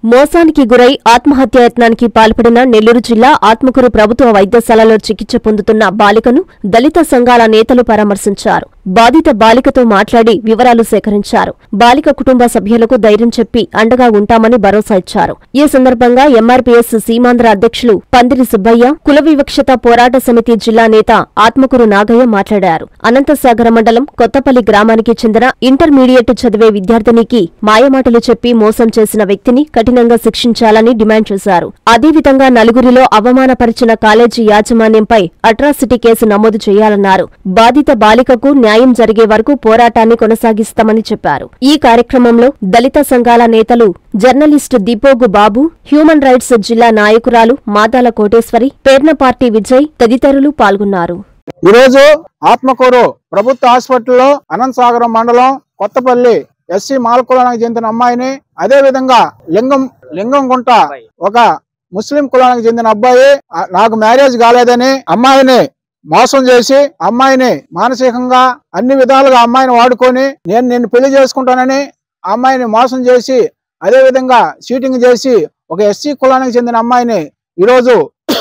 మోసానికి గురై ఆత్మహత్యాయత్నానికి పాల్పడిన నెల్లూరు జిల్లా ఆత్మకూరు ప్రభుత్వ వైద్యశాలలో చికిత్స పొందుతున్న బాలికను దళిత సంఘాల నేతలు పరామర్శించారు బాధిత బాలికతో మాట్లాడి వివరాలు సేకరించారు బాలిక కుటుంబ సభ్యులకు ధైర్యం చెప్పి అండగా ఉంటామని భరోసా ఇచ్చారు ఈ సందర్భంగా ఎంఆర్పీఎస్ సీమాంధ్ర అధ్యక్షులు పందిరి సుబ్బయ్య కుల వివక్షత పోరాట సమితి జిల్లా నేత ఆత్మకూరు నాగయ్య మాట్లాడారు అనంతసాగర మండలం కొత్తపల్లి గ్రామానికి చెందిన ఇంటర్మీడియట్ చదివే విద్యార్థినికి మాయమాటలు చెప్పి మోసం చేసిన వ్యక్తిని కఠినంగా శిక్షించాలని డిమాండ్ చేశారు అదేవిధంగా నలుగురిలో అవమానపరిచిన కాలేజీ యాజమాన్యంపై అట్రాసిటీ కేసు నమోదు చేయాలన్నారు బాధిత బాలికకు న్యాయం జరిగే వరకు పోరాటాన్ని కొనసాగిస్తామని చెప్పారు ఈ కార్యక్రమంలో దళిత సంఘాల నేతలు journalist Deepogu Babu human rights జిల్లా నాయకురాలు మాదాల కోటేశ్వరి పేర్న పార్టీ విజయ్ తదితరులు పాల్గొన్నారు ఈరోజు ఆత్మకూరు ప్రభుత్వ హాస్పిటల్లో అనంతసాగరం మండలం కొత్తపల్లి ఎస్సీ మాలకులానికి చెందిన అమ్మాయిని అదే విధంగా లింగం లింగం గుంట ఒక ముస్లిం కులానికి చెందిన అబ్బాయి ఆ, నాకు మ్యారేజ్ కాలేదని అమ్మాయిని మోసం చేసి అమ్మాయిని మానసికంగా అన్ని విధాలుగా అమ్మాయిని వాడుకొని నేను నిన్ను పెళ్లి చేసుకుంటానని ఆ అమ్మాయిని మోసం చేసి అదే విధంగా చీటింగ్ చేసి ఒక ఎస్సీ కులానికి చెందిన అమ్మాయిని ఈరోజు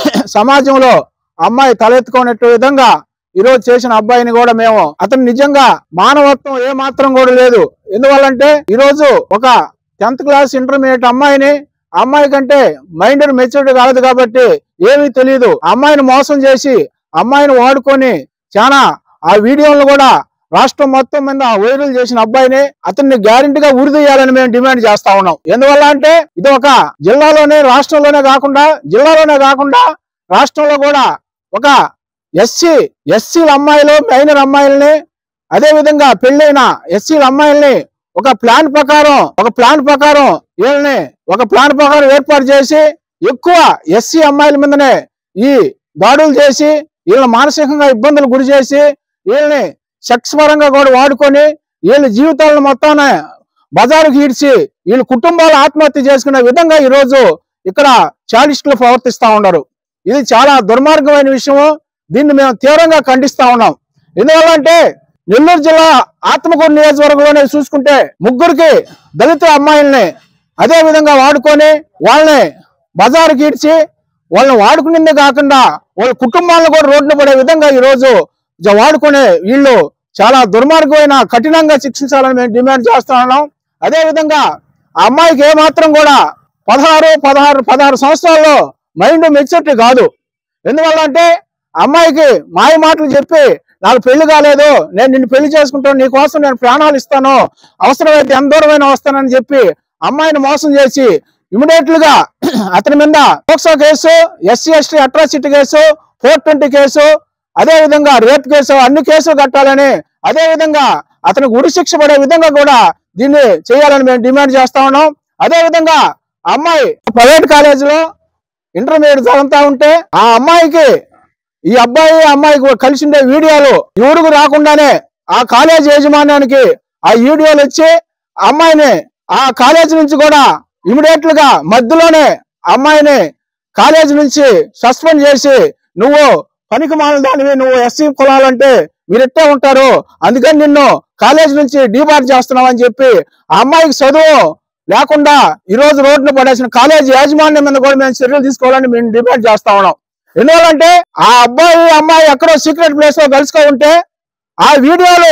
సమాజంలో అమ్మాయి తలెత్తుకునేట్టు విధంగా ఈ రోజు చేసిన అబ్బాయిని కూడా మేము అతను నిజంగా మానవత్వం ఏ మాత్రం కూడా లేదు ఎందువల్లంటే ఈ రోజు ఒక టెన్త్ క్లాస్ ఇంటర్మీడియట్ అమ్మాయిని ఆ అమ్మాయి కంటే మైండ్ మెచ్యూరిటీ కాదు కాబట్టి ఏమీ తెలియదు ఆ అమ్మాయిని మోసం చేసి అమ్మాయిని వాడుకొని చాలా ఆ వీడియోలను కూడా రాష్ట్రం మొత్తం మీద వైరల్ చేసిన అబ్బాయిని అతన్ని గ్యారంటీగా ఉరిదీయాలని మేము డిమాండ్ చేస్తా ఉన్నాం ఎందువల్ల అంటే ఇది ఒక జిల్లాలోనే రాష్ట్రంలోనే కాకుండా జిల్లాలోనే కాకుండా రాష్ట్రంలో కూడా ఒక ఎస్సీ ఎస్సీల అమ్మాయిలు మైనర్ అమ్మాయిల్ని అదే విధంగా పెళ్ళైన ఎస్సీల అమ్మాయిల్ని ఒక ప్లాన్ ప్రకారం ఒక ప్లాన్ ప్రకారం వీళ్ళని ఒక ప్లాన్ ప్రకారం ఏర్పాటు చేసి ఎక్కువ ఎస్సీ అమ్మాయిల మీదనే ఈ దాడులు చేసి వీళ్ళని మానసికంగా ఇబ్బందులు గురి చేసి వీళ్ళని సెక్స్ పరంగా కూడా వాడుకొని వీళ్ళ జీవితాలను మొత్తాన్ని బజారుకి ఈడ్చి వీళ్ళ కుటుంబాలు ఆత్మహత్య చేసుకునే విధంగా ఈ రోజు ఇక్కడ చాలిస్టులు ప్రవర్తిస్తా ఉన్నారు ఇది చాలా దుర్మార్గమైన విషయము దీన్ని మేము తీవ్రంగా ఖండిస్తా ఉన్నాం ఎందువల్ల అంటే నెల్లూరు జిల్లా ఆత్మకూరు నియోజకవర్గంలోనే చూసుకుంటే ముగ్గురికి దళిత అమ్మాయిల్ని అదే విధంగా వాడుకొని వాళ్ళని బజారుకి ఈడ్చి వాళ్ళని వాడుకునిందే కాకుండా వాళ్ళ కుటుంబాలను కూడా రోడ్డు పడే విధంగా ఈ రోజు జ- వాడుకునే వీళ్ళు చాలా దుర్మార్గమైన కఠినంగా శిక్షించాలని మేము డిమాండ్ చేస్తా ఉన్నాం అదే విధంగా ఆ అమ్మాయికి ఏమాత్రం కూడా పదహారు పదహారు పదహారు సంవత్సరాల్లో మైండ్ మెచ్యూరిటీ కాదు ఎందువల్ల అంటే అమ్మాయికి మాయ మాటలు చెప్పి నాకు పెళ్లి కాలేదు నేను నిన్ను పెళ్లి చేసుకుంటాను నీ కోసం నేను ప్రాణాలు ఇస్తాను అవసరమైతే ఎంత దూరమైన వస్తానని చెప్పి అమ్మాయిని మోసం చేసి ఇమీడియట్ గా అతని మీద POCSO case SC ST atrocity case four twenty case అదే విధంగా రేప్ కేసు అన్ని కేసులు కట్టాలని అదే విధంగా అతనికి ఉరి శిక్ష పడే విధంగా కూడా దీన్ని చేయాలని మేము డిమాండ్ చేస్తా ఉన్నాం అదే విధంగా ఆ అమ్మాయి ప్రైవేట్ కాలేజీలో ఇంటర్మీడియట్ చదువుతా ఉంటే ఆ అమ్మాయికి ఈ అబ్బాయి అమ్మాయికి కలిసి ఉండే వీడియోలు ఎవరికి రాకుండానే ఆ కాలేజ్ యాజమాన్యానికి ఆ వీడియోలు వచ్చి ఆ అమ్మాయిని ఆ కాలేజ్ నుంచి కూడా ఇమీడియట్ గా మధ్యలోనే అమ్మాయిని కాలేజ్ నుంచి సస్పెండ్ చేసి నువ్వు పనికి మాలిన దానివి నువ్వు ఎస్సీ కులాలంటే మీరెట్టే ఉంటారు అందుకని నిన్ను కాలేజ్ నుంచి డీబార్ చేస్తున్నావు అని చెప్పి ఆ అమ్మాయికి చదువు లేకుండా ఈ రోజు రోడ్డున పడేసిన కాలేజ్ యాజమాన్యం మీద కూడా మేము చర్యలు తీసుకోవాలని మేము డిమాండ్ చేస్తా ఉన్నాం ఎందువల్లంటే ఆ అబ్బాయి అమ్మాయి ఎక్కడో సీక్రెట్ ప్లేస్ లో కలుసుకో ఉంటే ఆ వీడియోలు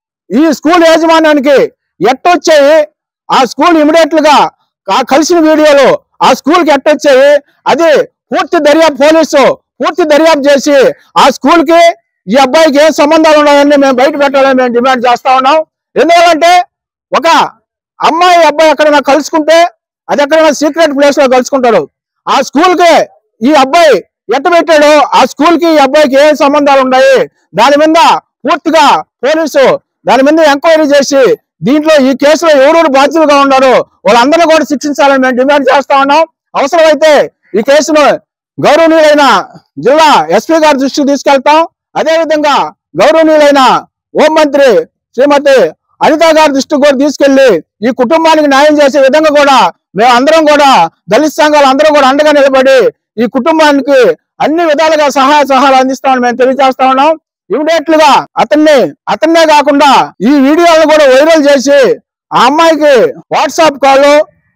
ఈ స్కూల్ యాజమాన్యానికి ఎట్టొచ్చాయి ఆ స్కూల్ ఇమీడియట్ గా ఆ కలిసిన వీడియోలు ఆ స్కూల్ కి ఎట్టొచ్చాయి అది పూర్తి దర్యాప్తు పోలీసు పూర్తి దర్యాప్తు చేసి ఆ స్కూల్ కి ఈ అబ్బాయికి ఏం సంబంధాలు ఉన్నాయని మేము బయట పెట్టాలని మేము డిమాండ్ చేస్తా ఉన్నాం ఎందువల్లంటే ఒక అమ్మాయి అబ్బాయి ఎక్కడైనా కలుసుకుంటే అది ఎక్కడైనా సీక్రెట్ ప్లేస్ లో కలుసుకుంటారు ఆ స్కూల్ కి ఈ అబ్బాయి ఎట్ట పెట్టాడో ఆ స్కూల్ కి ఈ అబ్బాయికి ఏం సంబంధాలు ఉన్నాయి దాని మీద పూర్తిగా పోలీసు దాని మీద ఎంక్వైరీ చేసి దీంట్లో ఈ కేసులో ఎవరెవరు బాధ్యులుగా ఉన్నారు వాళ్ళందరినీ కూడా శిక్షించాలని మేము డిమాండ్ చేస్తా ఉన్నాం అవసరమైతే ఈ కేసును గౌరవనీయులైన జిల్లా ఎస్పీ గారి దృష్టికి తీసుకెళ్తాం అదే విధంగా గౌరవనీయులైన హోంమంత్రి శ్రీమతి అనిత గారి దృష్టికి కూడా తీసుకెళ్లి ఈ కుటుంబానికి న్యాయం చేసే విధంగా కూడా మేము అందరం కూడా దళిత సంఘాలు అందరం కూడా అండగా నిలబడి ఈ కుటుంబానికి అన్ని విధాలుగా సహాయ సహాయాలు అందిస్తామని మేము తెలియజేస్తా ఉన్నాం ఇమీడియట్ గా అతన్ని అతన్నే కాకుండా ఈ వీడియోలను కూడా వైరల్ చేసి ఆ అమ్మాయికి WhatsApp call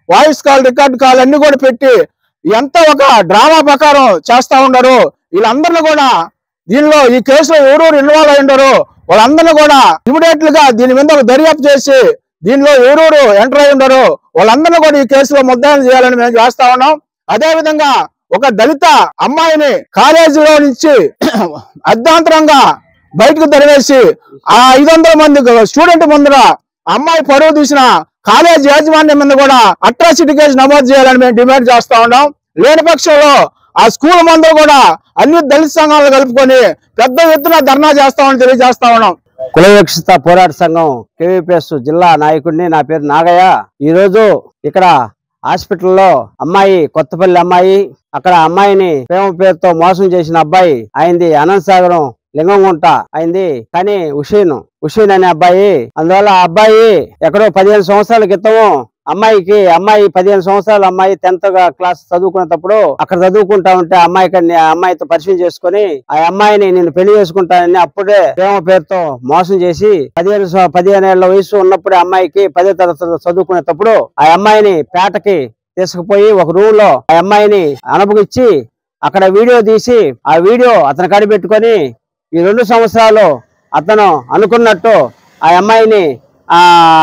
voice call record call అన్ని కూడా పెట్టి ఎంత ఒక డ్రామా ప్రకారం చేస్తా ఉన్నారు వీళ్ళందరినీ కూడా దీనిలో ఈ కేసులో ఎవరెవరు ఇన్వాల్వ్ అయి ఉండరు వాళ్ళందరినీ కూడా ఇమీడియట్ గా దీని మీద ఒక దర్యాప్తు చేసి దీనిలో ఎవరెవరు ఎంటర్ అయి ఉండరు వాళ్ళందరినీ కూడా ఈ కేసులో ముద్దాయిలు చేయాలని మేము చేస్తా ఉన్నాం అదే విధంగా ఒక దళిత అమ్మాయిని కాలేజీలో నుంచి అర్ధాంతరంగా బయటకు తరివేసి ఆ ఐదు వందల మంది స్టూడెంట్ ముందర అమ్మాయి పరువు తీసిన కాలేజ్ యాజమాన్యం మీద కూడా అట్రాసిటీ కేసు నమోదు చేయాలని మేము డిమాండ్ చేస్తా ఉన్నాం లేని పక్షంలో ఆ స్కూల్ ముందర కూడా అన్ని దళిత సంఘాలు కలుపుకొని పెద్ద ఎత్తున ధర్నా చేస్తామని తెలియజేస్తా ఉన్నాం కుల వివక్షిత పోరాట సంఘం కేవీపీఎస్ జిల్లా నాయకుడిని నా పేరు నాగయ్య ఈ రోజు ఇక్కడ హాస్పిటల్లో అమ్మాయి కొత్తపల్లి అమ్మాయి అక్కడ అమ్మాయిని ప్రేమ పేరుతో మోసం చేసిన అబ్బాయి అయింది అనంత సాగరం లింగంగుంట అయింది కానీ హుషేన్ హుషేన్ అనే అబ్బాయి అందువల్ల ఆ అబ్బాయి ఎక్కడో పదిహేను సంవత్సరాల క్రితము అమ్మాయికి అమ్మాయి పదిహేను సంవత్సరాల అమ్మాయి టెన్త్ క్లాస్ చదువుకునేటప్పుడు అక్కడ చదువుకుంటా ఉంటే ఆ అమ్మాయికి ఆ అమ్మాయితో పరిచయం చేసుకుని ఆ అమ్మాయిని నేను పెళ్లి చేసుకుంటానని అప్పుడే ప్రేమ పేరుతో మోసం చేసి పదిహేను సం- పదిహేను ఏళ్ల వయసు ఉన్నప్పుడే అమ్మాయికి పదో తరగతి చదువుకునేటప్పుడు ఆ అమ్మాయిని పేటకి తీసుకుపోయి ఒక రూమ్ లో ఆ అమ్మాయిని అనుభవించి అక్కడ వీడియో తీసి ఆ వీడియో అతను కడిపెట్టుకొని ఈ రెండు సంవత్సరాలు అతను అనుకున్నట్టు ఆ అమ్మాయిని ఆ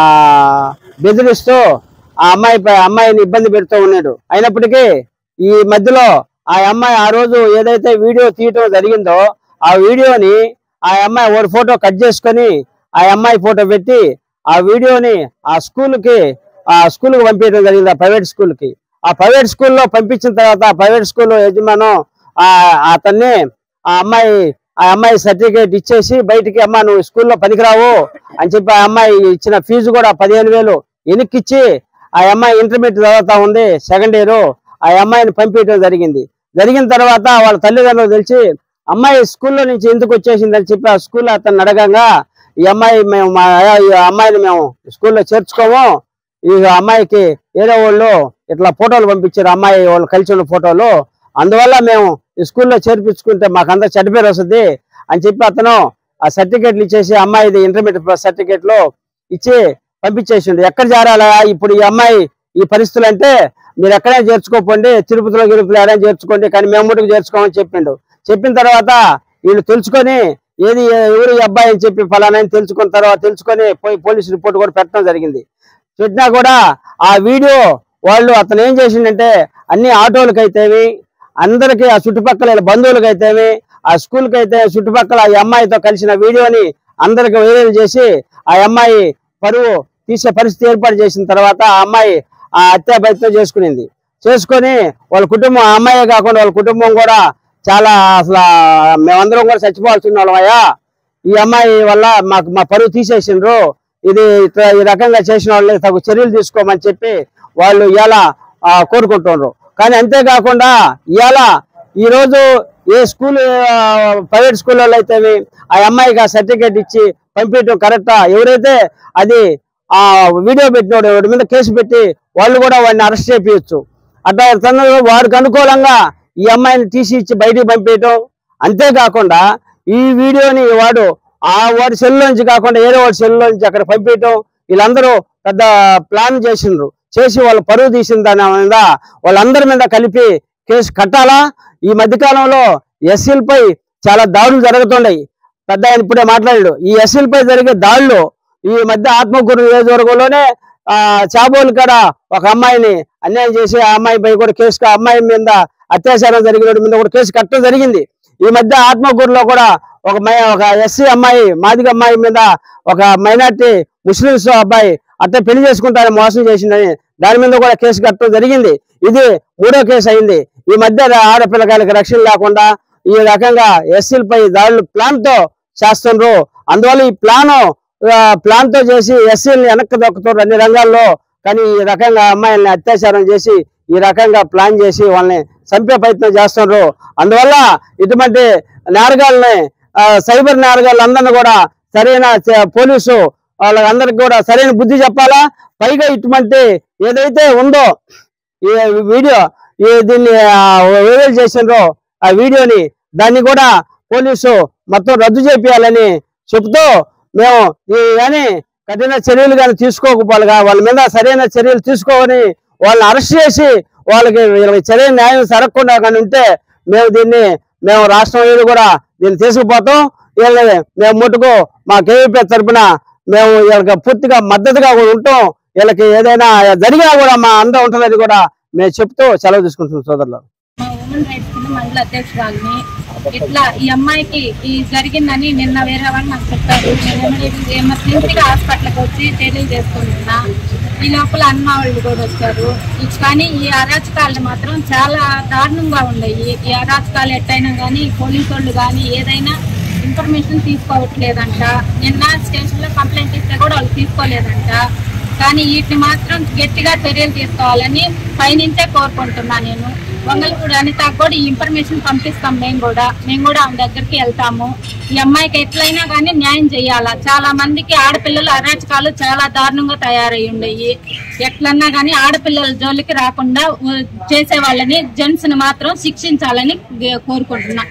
బెదిరిస్తూ ఆ అమ్మాయి పై- అమ్మాయిని ఇబ్బంది పెడుతూ ఉన్నాడు అయినప్పటికీ ఈ మధ్యలో ఆ అమ్మాయి ఆ రోజు ఏదైతే వీడియో తీయటం జరిగిందో ఆ వీడియోని ఆ అమ్మాయి ఒక ఫోటో కట్ చేసుకొని ఆ అమ్మాయి ఫోటో పెట్టి ఆ వీడియోని ఆ స్కూల్ కి ఆ స్కూల్ కి పంపించడం జరిగింది ఆ ప్రైవేట్ స్కూల్ కి ఆ ప్రైవేట్ స్కూల్లో పంపించిన తర్వాత ఆ ప్రైవేట్ స్కూల్ యజమానం ఆ అతన్ని ఆ అమ్మాయి ఆ అమ్మాయి సర్టిఫికేట్ ఇచ్చేసి బయటికి అమ్మ నువ్వు స్కూల్లో పనికిరావు అని చెప్పి ఆ అమ్మాయి ఇచ్చిన ఫీజు కూడా పదిహేను వేలు వెనక్కిచ్చి ఆ అమ్మాయి ఇంటర్మీడియట్ చదువుతా ఉంది సెకండ్ ఇయర్ ఆ అమ్మాయిని పంపించడం జరిగింది జరిగిన తర్వాత వాళ్ళ తల్లిదండ్రులు తెలిసి అమ్మాయి స్కూల్లో నుంచి ఎందుకు వచ్చేసిందని చెప్పి ఆ స్కూల్లో అతను అడగంగా ఈ అమ్మాయి మేము మా ఈ అమ్మాయిని మేము స్కూల్లో చేర్చుకోము ఈ అమ్మాయికి వేరే వాళ్ళు ఇట్లా ఫోటోలు పంపించారు అమ్మాయి వాళ్ళు కలిసి ఉన్న ఫోటోలు అందువల్ల మేము ఈ స్కూల్లో చేర్పించుకుంటే మాకు అంతా సర్టిఫికేట్ వస్తుంది అని చెప్పి అతను ఆ సర్టిఫికేట్లు ఇచ్చేసి అమ్మాయిది ఇంటర్మీడియట్ సర్టిఫికేట్ లో ఇచ్చి పంపించేసిండు ఎక్కడ చేరాలా ఇప్పుడు ఈ అమ్మాయి ఈ పరిస్థితులు అంటే మీరు ఎక్కడైనా చేర్చుకోపోండి తిరుపతిలో గిరుపతిలో ఎక్కడైనా చేర్చుకోండి కానీ మేము ముట్టుకు చేర్చుకోమని చెప్పిండు చెప్పిన తర్వాత వీళ్ళు తెలుసుకొని ఏది ఎవరు ఈ అబ్బాయి అని చెప్పి ఫలానా అని తెలుసుకున్న తర్వాత తెలుసుకొని పోయి పోలీస్ రిపోర్ట్ కూడా పెట్టడం జరిగింది పెట్టినా కూడా ఆ వీడియో వాళ్ళు అతను ఏం చేసిండంటే అన్ని ఆటోలకు అయితేవి అందరికి ఆ చుట్టుపక్కల వీళ్ళ బంధువులకు అయితేవి ఆ స్కూల్కి అయితే చుట్టుపక్కల ఈ అమ్మాయితో కలిసిన వీడియోని అందరికి వైరల్ చేసి ఆ అమ్మాయి పరువు తీసే పరిస్థితి ఏర్పాటు చేసిన తర్వాత ఆ అమ్మాయి ఆ హత్యా ప్రయత్నం చేసుకునింది చేసుకొని వాళ్ళ కుటుంబం ఆ అమ్మాయే కాకుండా వాళ్ళ కుటుంబం కూడా చాలా అసలు మేమందరం కూడా చచ్చిపోవాల్సిన వాళ్ళమయ్యా ఈ అమ్మాయి వల్ల మాకు మా పరువు తీసేసిండ్రు ఇది ఇట్లా ఈ రకంగా చేసిన వాళ్ళు తగు చర్యలు తీసుకోమని చెప్పి వాళ్ళు ఇలా కోరుకుంటున్నారు కానీ అంతేకాకుండా ఇవాళ ఈ రోజు ఏ స్కూల్ ప్రైవేట్ స్కూల్లో అయితే ఆ అమ్మాయికి ఆ సర్టిఫికేట్ ఇచ్చి పంపించడం కరెక్టా ఎవరైతే అది ఆ వీడియో పెట్టినోడు వాడి మీద కేసు పెట్టి వాళ్ళు కూడా వాడిని అరెస్ట్ చేపించచ్చు అట్లా తనలో వారికి అనుకూలంగా ఈ అమ్మాయిని తీసి ఇచ్చి బయటికి పంపించడం అంతేకాకుండా ఈ వీడియోని వాడు ఆ వాడి సెల్ నుంచి కాకుండా వేరే వాడి సెల్ నుంచి అక్కడ పంపించడం వీళ్ళందరూ పెద్ద ప్లాన్ చేసిండ్రు చేసి వాళ్ళు పరువు తీసిన దాని మీద వాళ్ళందరి మీద కలిపి కేసు కట్టాలా ఈ మధ్యకాలంలో ఎస్సీలపై చాలా దాడులు జరుగుతున్నాయి పెద్ద ఆయన ఇప్పుడే మాట్లాడాడు ఈ ఎస్సీలపై జరిగే దాడులు ఈ మధ్య ఆత్మకూరు నియోజకవర్గంలోనే ఆ చాబోలు కాడ ఒక అమ్మాయిని అన్యాయం చేసి ఆ అమ్మాయిపై కూడా కేసు ఆ అమ్మాయి మీద అత్యాచారం జరిగిన మీద కూడా కేసు కట్టడం జరిగింది ఈ మధ్య ఆత్మకూరులో కూడా ఒక మై ఒక ఎస్సీ అమ్మాయి మాదిగ అమ్మాయి మీద ఒక మైనార్టీ ముస్లింస్ అబ్బాయి అట్లా పెళ్లి చేసుకుంటారని మోసం చేసిందని దాని మీద కూడా కేసు కట్టడం జరిగింది ఇది మూడో కేసు అయింది ఈ మధ్య ఆడపిల్లకాయలకు రక్షణ లేకుండా ఈ రకంగా ఎస్సీలపై దాడులు ప్లాన్ తో చేస్తుండ్రు అందువల్ల ఈ ప్లాన్ ప్లాన్ తో చేసి ఎస్సీని వెనక్కి దొక్కుతారు అన్ని రంగాల్లో కానీ ఈ రకంగా అమ్మాయిల్ని అత్యాచారం చేసి ఈ రకంగా ప్లాన్ చేసి వాళ్ళని చంపే ప్రయత్నం చేస్తున్నారు అందువల్ల ఇటువంటి నేరగాళ్ళని ఆ, సైబర్ నేరగాళ్ళందరినీ కూడా సరైన చ- పోలీసు వాళ్ళందరికి కూడా సరైన బుద్ధి చెప్పాలా పైగా ఇటువంటి ఏదైతే ఉందో ఈ వీడియో ఈ దీన్ని వైరల్ చేసిండ్రో ఆ వీడియోని దాన్ని కూడా పోలీసు మొత్తం రద్దు చేపియాలని చెబుతూ మేము ఈ కానీ కఠిన చర్యలు కానీ తీసుకోకపోవాలిగా వాళ్ళ మీద సరైన చర్యలు తీసుకోవని వాళ్ళని అరెస్ట్ చేసి వాళ్ళకి వీళ్ళకి చర్య న్యాయం జరగకుండా కానీ ఉంటే మేము దీన్ని మేము రాష్ట్రం ఏది కూడా దీన్ని తీసుకుపోతాం వీళ్ళని మేము ముట్టుకు మా కేవీపీ తరపున మేము వీళ్ళకి పూర్తిగా మద్దతుగా కూడా ఉంటాం వీళ్ళకి ఏదైనా జరిగినా కూడా మా అండ ఉంటుందని కూడా మేము చెప్తూ సెలవు తీసుకుంటున్నాం సోదరులు మా ఉమెన్ రైట్స్ కింద మండల అధ్యక్షురాలని ఇట్లా ఈ అమ్మాయికి ఈ జరిగిందని నిన్న వేరే వాళ్ళు నాకు చెప్పారు నేను ఎమర్జెన్సీ గా హాస్పిటల్కి వచ్చి చర్యలు చేసుకుంటున్నా ఈ లోపల అన్న వాళ్ళు కూడా వచ్చారు ఈ- కానీ ఈ అరాచకాలు మాత్రం చాలా దారుణంగా ఉన్నాయి ఈ అరాచకాలు ఎట్టయినా కానీ పోలీసు వాళ్ళు కానీ ఏదైనా ఇన్ఫర్మేషన్ తీసుకోవట్లేదంట నిన్న స్టేషన్ లో కంప్లైంట్ ఇస్తే కూడా వాళ్ళు తీసుకోలేదంట కానీ వీటిని మాత్రం గట్టిగా చర్యలు తీసుకోవాలని పైనుంచే కోరుకుంటున్నా నేను వంగలపూడి అనితకు కూడా ఈ ఇన్ఫర్మేషన్ పంపిస్తాం మేము కూడా మేము కూడా ఆమె దగ్గరికి వెళ్తాము ఈ అమ్మాయికి ఎట్లయినా కానీ న్యాయం చేయాలా చాలా మందికి ఆడపిల్లలు అరాచకాలు చాలా దారుణంగా తయారై ఉండయి ఎట్లన్నా కానీ ఆడపిల్లల జోలికి రాకుండా ఉ- చేసే వాళ్ళని జెంట్స్ ని మాత్రం శిక్షించాలని గే- కోరుకుంటున్నా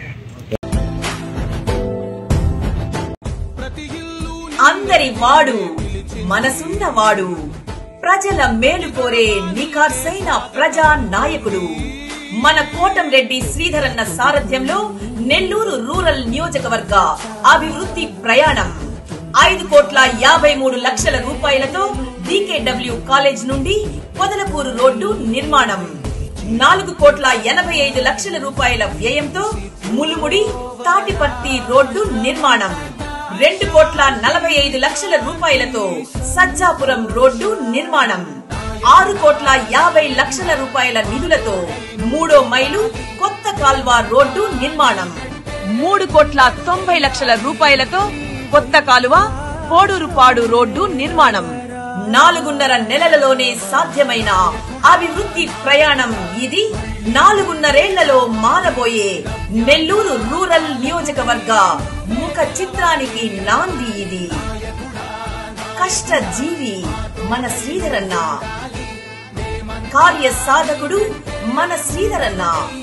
అందరి వాడు మనసున్న వాడు ప్రజల మేలు కోరే నిఖార్సైన ప్రజా నాయకుడు మన కోటంరెడ్డి శ్రీధరన్న సారథ్యంలో నెల్లూరు రూరల్ నియోజకవర్గ అభివృద్ధి ప్రయాణం ఐదు కోట్ల యాభై మూడు లక్షల రూపాయలతో డీకేడబ్ల్యూ కాలేజ్ నుండి పొదలకూరు రోడ్డు నిర్మాణం నాలుగు కోట్ల ఎనభై ఐదు లక్షల రూపాయల వ్యయంతో ములుముడి తాటిపత్తి రోడ్డు నిర్మాణం రెండు కోట్ల నలభై ఐదు లక్షల రూపాయలతో సజ్జాపురం రోడ్డు నిర్మాణం ఆరు కోట్ల యాభై లక్షల రూపాయల నిధులతో మూడో మైలు కొత్త కాల్వ రోడ్డు నిర్మాణం మూడు కోట్ల తొంభై లక్షల రూపాయలతో కొత్త కాలువ పోడూరుపాడు రోడ్డు నిర్మాణం నాలుగున్నర నెలలలోనే సాధ్యమైన అభివృద్ధి ప్రయాణం ఇది నాలుగున్నరేళ్లలో మారబోయే నెల్లూరు రూరల్ నియోజకవర్గ ముఖ చిత్రానికి నాంది ఇది కష్ట జీవి మన శ్రీధరన్న కార్య సాధకుడు మన శ్రీధరన్న